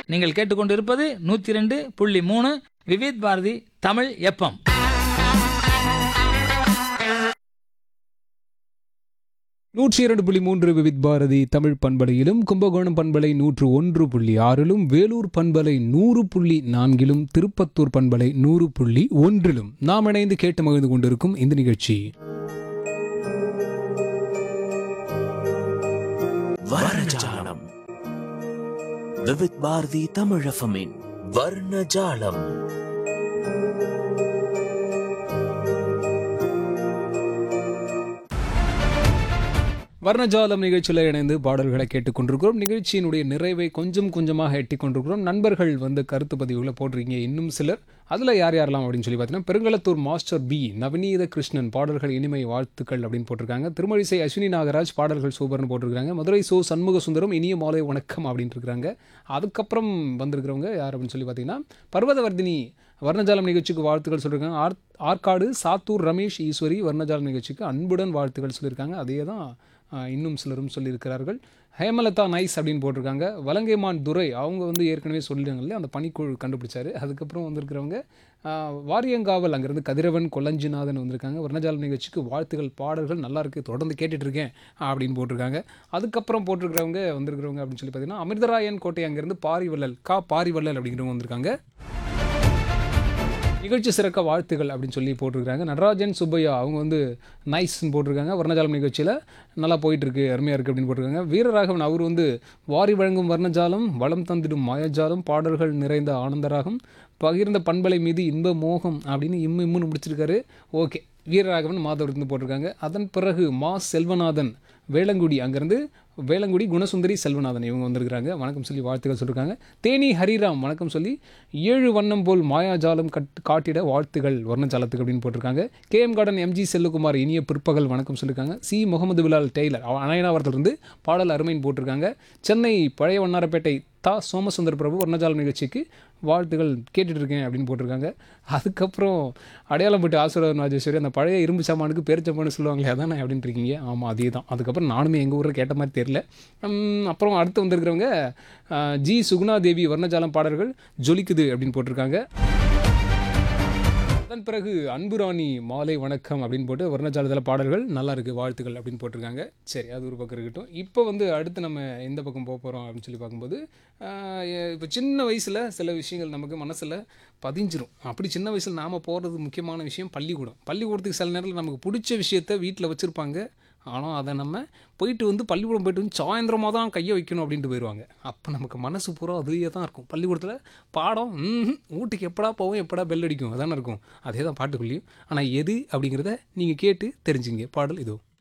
நீங்கள் கேட்டுக்கொண்டிருப்பது நூத்தி ரெண்டு புள்ளி மூணு விவித் பாரதி தமிழ் எஃப்எம் நூற்றி இரண்டு புள்ளி மூன்று விவித் பாரதி தமிழ் பண்பலையிலும் கும்பகோணம் பண்பலை நூற்று ஒன்று புள்ளி ஆறிலும் வேலூர் பண்பலை நூறு புள்ளி நான்கிலும் திருப்பத்தூர் பண்பலை நூறு புள்ளி ஒன்றிலும் நாம் இணைந்து கேட்டு மகிழ்ந்து கொண்டிருக்கும் இந்த நிகழ்ச்சி வர்ணஜாலம் விவித் பாரதி தமிழஃபமின் வர்ணஜாலம் வர்ணஜாலம் நிகழ்ச்சியில் இணைந்து பாடல்களை கேட்டுக்கொண்டிருக்கிறோம் நிகழ்ச்சியினுடைய நிறைவை கொஞ்சம் கொஞ்சமாக எட்டி கொண்டிருக்கிறோம் நண்பர்கள் வந்து கருத்து பதிவுகளை போட்டிருக்கீங்க இன்னும் சிலர் அதில் யார் யாரெல்லாம் அப்படின்னு சொல்லி பார்த்தீங்கன்னா பெருங்களத்தூர் மாஸ்டர் பி நவநீத கிருஷ்ணன் பாடல்கள் இனிமை வாழ்த்துக்கள் அப்படின்னு போட்டிருக்காங்க திருமழிசை அஸ்வினி நாகராஜ் பாடல்கள் சூப்பர்னு போட்டிருக்காங்க மதுரை சோ சண்முக சுந்தரம் இனிய மாலை வணக்கம் அப்படின்ட்டு இருக்காங்க அதுக்கப்புறம் வந்திருக்கிறவங்க யார் அப்படின்னு சொல்லி பார்த்தீங்கன்னா பர்வதவர்தினி வர்ணஜாலம் நிகழ்ச்சிக்கு வாழ்த்துக்கள் சொல்லியிருக்காங்க ஆர் ஆற்காடு சாத்தூர் ரமேஷ் ஈஸ்வரி வர்ணஜாலம் நிகழ்ச்சிக்கு அன்புடன் வாழ்த்துக்கள் சொல்லியிருக்காங்க அதே தான் ஆஹ், இன்னும் சிலரும் சொல்லியிருக்கிறார்கள் ஹேமலதா நைஸ் அப்படின்னு போட்டிருக்காங்க வலங்கைமான் துரை அவங்க வந்து ஏற்கனவே சொல்லிட்டாங்க இல்லையா அந்த பனிக்குழு கண்டுபிடிச்சாரு அதுக்கப்புறம் வந்திருக்கிறவங்க ஆஹ், வாரியங்காவல் அங்கேருந்து கதிரவன் கொல்லஞ்சிநாதன் வந்திருக்காங்க வர்ணஜாலம் நிகழ்ச்சிக்கு வாழ்த்துக்கள் பாடல்கள் நல்லா இருக்கு தொடர்ந்து கேட்டுட்டு இருக்கேன் அப்படின்னு போட்டிருக்காங்க அதுக்கப்புறம் போட்டிருக்கிறவங்க வந்திருக்கிறவங்க அப்படின்னு சொல்லி பார்த்தீங்கன்னா அமிர்தராயன் கோட்டை அங்கேருந்து பாரிவள்ளல் கா பாரிவள்ளல் அப்படிங்கிறவங்க வந்திருக்காங்க நிகழ்ச்சி சிறக்க வாழ்த்துகள் அப்படின்னு சொல்லி போட்டிருக்காங்க நடராஜன் சுப்பையா அவங்க வந்து நைஸ்ன்னு போட்டிருக்காங்க வர்ணஜாலம் நிகழ்ச்சியில் நல்லா போயிட்டு இருக்கு அருமையாக இருக்குது அப்படின்னு போட்டிருக்காங்க வீரராகவன் அவர் வந்து வாரி வழங்கும் வர்ணஜாலம் வளம் தந்திடும் மாயஜாலம் பாடல்கள் நிறைந்த ஆனந்தராகம் பகிர்ந்த பண்பலை மீது இன்ப மோகம் அப்படின்னு இம்மு இம்முன்னு முடிச்சிருக்காரு ஓகே வீரராகவன் மாதவர்ந்து போட்டிருக்காங்க அதன் பிறகு மா செல்வநாதன் வேளங்குடி அங்கேருந்து வேளங்குடி குணசுந்தரி செல்வநாதன் இவங்க வந்திருக்கிறாங்க வணக்கம் சொல்லி வாழ்த்துக்கள் சொல்லியிருக்காங்க தேனி ஹரிராம் வணக்கம் சொல்லி ஏழு வண்ணம் போல் மாயாஜாலம் கட் காட்டிட வாழ்த்துகள் வர்ணஜாலத்துக்கு அப்படின்னு போட்டிருக்காங்க கேஎம் கார்டன் எம்ஜி செல்லுகுமார் இனிய பிற்பகல் வணக்கம் சொல்லியிருக்காங்க சி முகமது பிலால் டெய்லர் அணையனாவரத்திலிருந்து பாடல் அருமைன்னு போட்டிருக்காங்க சென்னை பழைய வண்ணாரப்பேட்டை தா சோமசுந்தர் பிரபு வர்ணஜாலம் நிகழ்ச்சிக்கு வாழ்த்துகள் கேட்டுட்டு இருக்கேன் அப்படின்னு போட்டிருக்காங்க அதுக்கப்புறம் அடையாளம் பட்டு ஆசீர்வாதம் ராஜேஸ்வரி அந்த பழைய இரும்பு சாமானுக்கு பேரிச்சம்மானு சொல்லுவாங்களே அதானே அப்படின்னு இருக்கீங்க ஆமாம் அதே தான் அதுக்கப்புறம் நானுமே எங்கள் ஊரில் கேட்ட மாதிரி தெரியல உம், அப்புறம் அடுத்து வந்திருக்கிறவங்க அஹ், ஜி சுகுணா தேவி வர்ணஜாலம் பாடல்கள் ஜொலிக்குது அப்படின்னு போட்டிருக்காங்க அதன் பிறகு அன்புராணி மாலை வணக்கம் அப்படின்னு போட்டு வர்ணஜாலத்தில் பாடல்கள் நல்லா இருக்கு வாழ்த்துக்கள் அப்படின்னு போட்டிருக்காங்க சரி அது ஒரு பக்கம் இருக்கட்டும் இப்போ வந்து அடுத்து நம்ம எந்த பக்கம் போக போகிறோம் அப்படின்னு சொல்லி பார்க்கும்போது இப்போ சின்ன வயசில் சில விஷயங்கள் நமக்கு மனசில் பதிஞ்சிரும் அப்படி சின்ன வயசில் நாம் போகிறது முக்கியமான விஷயம் பள்ளிக்கூடம் பள்ளிக்கூடத்துக்கு சில நேரத்தில் நமக்கு பிடிச்ச விஷயத்த வீட்டில் வச்சுருப்பாங்க ஆனால் அதை நம்ம போயிட்டு வந்து பள்ளிக்கூடம் போயிட்டு வந்து சாயந்தரமாக தான் கையை வைக்கணும் அப்படின்ட்டு போயிடுவாங்க அப்போ நமக்கு மனசு பூரா அதுவே தான் இருக்கும் பள்ளிக்கூடத்தில் பாடம் ம்ஹும், வீட்டுக்கு எப்படா போவோம் எப்படா பெல் அடிக்கும் அதானே இருக்கும் அதே தான் பாட்டுக்குள்ளேயும் ஆனால் எது அப்படிங்கிறத நீங்கள் கேட்டு தெரிஞ்சுங்க பாடல் இதோ